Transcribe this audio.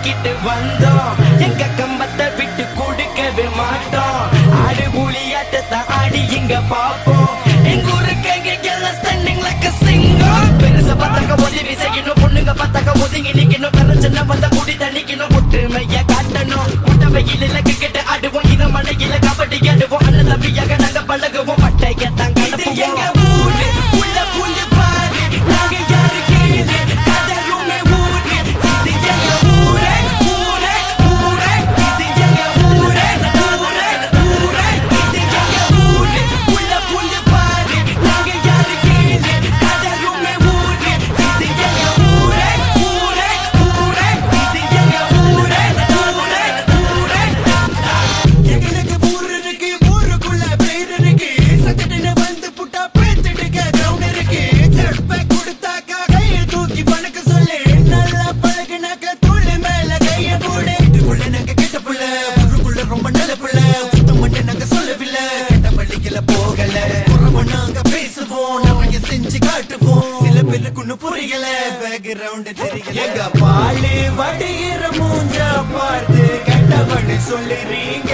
கட்டிக்கிட்டு வந்தோம் எங்க கம்பத்தை விட்டு கொடுக்கவே மாட்டோம் ஆடு புலியாட்டத்தை ஆடி இங்க பாப்போம் எங்க ஊருக்கு எங்க எல்லாம் ஸ்டாண்டிங் லைக் சிங்கம் பெருச பார்த்தாக்க உதவி செய்யணும் பொண்ணுங்க பார்த்தாக்க ஒதுங்கி நிக்கணும் பிரச்சனை வந்த முடி தணிக்கணும் ஒற்றுமைய காட்டணும் முட்டை வெயில கிட்ட ஆடுவோம் இன மழையில கபடி ஆடுவோம் அண்ணன் தம்பியாக நாங்க பழகுவோம் பட்டைய தான் கலப்புவோம் ஊரு உள்ள புள்ளி பாரு நாங்க யாரு கீழே கதருமே ஊரு இது எங்க ஊரே ஊரே ஊரே இது எங்க ஊரே ஊரே ஊரே இது எங்க ஊரு உள்ள புள்ளி பாரு நாங்க யாரு கீழே கதருமே ஊரு இது எங்க ஊரே ஊரே ஊரே இது எங்க ஊரே ஊரே ஊரே எங்களுக்கு ஊர் இருக்கு ஊருக்குள்ள பேர் இருக்கு சக்கட்டுன்னு வந்து புட்டா பேத்துடுக்க கிரவுண்ட் இருக்கு செட்பேக் கொடுத்தாக்கா கையை தூக்கி பணக்க சொல்லு நல்லா பழகுனாக்க துள்ளு மேல கைய போடு இதுக்குள்ள நாங்க கெட்ட புள்ள ஊருக்குள்ள ரொம்ப நல்ல புள்ள சுத்தம் மட்டும் நாங்க சொல்லவில்லை கெட்ட வழிகள போகல குறவ நாங்க பேசுவோம் நாங்க செஞ்சு காட்டுவோம் சில பேருக்கு ஒண்ணு புரியல பேக்ரவுண்ட் தெரியல எங்க பாலு வடிகிற மூஞ்ச பார்த்து கெட்டவன்னு சொல்லுறீங்க